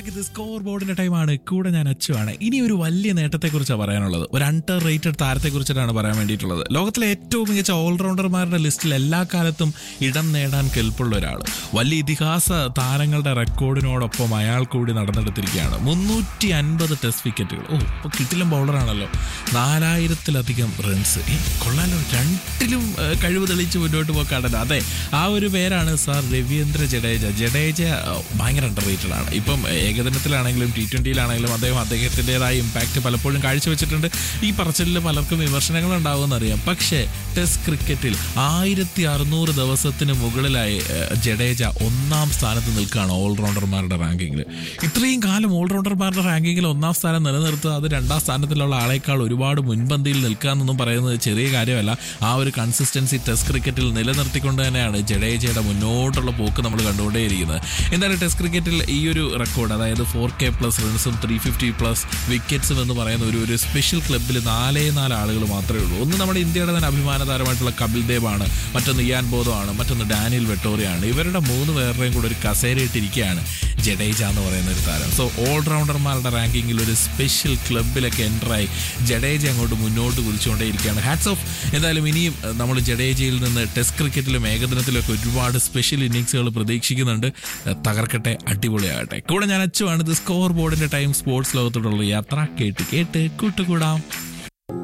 back ഇത് score ബോർഡിന്റെ ടൈമാണ് കൂടെ ഞാൻ അച്ചുവാണ് ഇനി ഒരു വലിയ നേട്ടത്തെക്കുറിച്ചാണ് പറയാനുള്ളത് ഒരു അണ്ടർ റേറ്റഡ് താരത്തെക്കുറിച്ചിട്ടാണ് പറയാൻ വേണ്ടിയിട്ടുള്ളത് ലോകത്തിലെ ഏറ്റവും മികച്ച ഓൾറൗണ്ടർമാരുടെ ലിസ്റ്റിൽ എല്ലാ കാലത്തും ഇടം നേടാൻ കെൽപ്പുള്ള ഒരാൾ വലിയ ഇതിഹാസ താരങ്ങളുടെ റെക്കോർഡിനോടൊപ്പം അയാൾ കൂടി നടന്നെടുത്തിരിക്കുകയാണ് മുന്നൂറ്റി അൻപത് ടെസ്റ്റ് വിക്കറ്റുകൾ ഓ ഇപ്പൊ കിട്ടിലും ബൗളറാണല്ലോ നാലായിരത്തിലധികം റൺസ് കൊള്ളാലോ രണ്ടിലും ഏ, കഴിവ് തെളിയിച്ച് മുന്നോട്ട് പോക്കാണല്ലോ അതെ ആ ഒരു പേരാണ് സാർ രവീന്ദ്ര ജഡേജ ജഡേജ ഏ, ഭയങ്കര അണ്ടർ റേറ്റഡ് ആണ് ഇപ്പം ഏകദിനത്തിലാണെങ്കിലും ടി ട്വന്റിയിലാണെങ്കിലും അദ്ദേഹം അദ്ദേഹത്തിൻ്റെതായ ഇമ്പാക്റ്റ് പലപ്പോഴും കാഴ്ചവെച്ചിട്ടുണ്ട് ഈ പറച്ചിലിൽ പലർക്കും വിമർശനങ്ങൾ ഉണ്ടാവുമെന്നറിയാം പക്ഷേ ടെസ്റ്റ് ക്രിക്കറ്റിൽ ആയിരത്തി അറുന്നൂറ് ദിവസത്തിന് മുകളിലായി ഏ, ജഡേജ ഒന്നാം സ്ഥാനത്ത് നിൽക്കുകയാണ് ഓൾറൗണ്ടർമാരുടെ റാങ്കിങ്ങിൽ ഇത്രയും കാലം ഓൾറൗണ്ടർമാരുടെ റാങ്കിങ്ങിൽ ഒന്നാം സ്ഥാനം നിലനിർത്തുക അത് രണ്ടാം സ്ഥാനത്തിലുള്ള ആളേക്കാൾ ഒരുപാട് മുൻപന്തിയിൽ നിൽക്കുക എന്നൊന്നും പറയുന്നത് ചെറിയ കാര്യമല്ല ആ ഒരു കൺസിസ്റ്റൻസി ടെസ്റ്റ് ക്രിക്കറ്റിൽ നിലനിർത്തിക്കൊണ്ട് തന്നെയാണ് ജഡേജയുടെ മുന്നോട്ടുള്ള പോക്ക് നമ്മൾ കണ്ടുകൊണ്ടേയിരിക്കുന്നത് എന്തായാലും ടെസ്റ്റ് ക്രിക്കറ്റിൽ ഈ ഒരു റെക്കോർഡ് അതായത് ഫോർ കെ പ്ലസ് റൺസും ത്രീ ഫിഫ്റ്റി പ്ലസ് വിക്കറ്റ്സും എന്ന് പറയുന്ന ഒരു ഒരു സ്പെഷ്യൽ ക്ലബ്ബിൽ നാലേ നാല് ആളുകൾ മാത്രമേ ഉള്ളൂ ഒന്ന് നമ്മുടെ ഇന്ത്യയുടെ തന്നെ അഭിമാന താരമായിട്ടുള്ള കപിൽ ദേവ് ആണ് മറ്റൊന്ന് ഇയാൻ ബോധോ ആണ് മറ്റൊന്ന് ഡാനിയൽ വെട്ടോറിയാണ് ഇവരുടെ മൂന്ന് പേരുടെയും കൂടെ ഒരു കസേരയിട്ടിരിക്കുകയാണ് ജഡേജ എന്ന് പറയുന്ന ഒരു താരം സോ ഓൾറൗണ്ടർമാരുടെ റാങ്കിങ്ങിൽ ഒരു സ്പെഷ്യൽ ക്ലബിലൊക്കെ എൻ്ററായി ജഡേജ അങ്ങോട്ട് മുന്നോട്ട് കുതിച്ചുകൊണ്ടേയിരിക്കുകയാണ് ഹാറ്റ്സ് ഓഫ് എന്തായാലും ഇനിയും അഹ്, നമ്മൾ ജഡേജയിൽ നിന്ന് ടെസ്റ്റ് ക്രിക്കറ്റിലും ഏകദിനത്തിലൊക്കെ ഒരുപാട് സ്പെഷ്യൽ ഇന്നിങ്സുകൾ പ്രതീക്ഷിക്കുന്നുണ്ട് അഹ്, തകർക്കട്ടെ അടിപൊളിയാകട്ടെ കൂടെ ഞാൻ അച്ചുവാണ് ഇത് സ്കോർ ബോർഡിന്റെ ടൈം സ്പോർട്സ് ലോകത്തോടുള്ള യാത്ര കേട്ട് കേട്ട് കൂട്ടുകൂടാം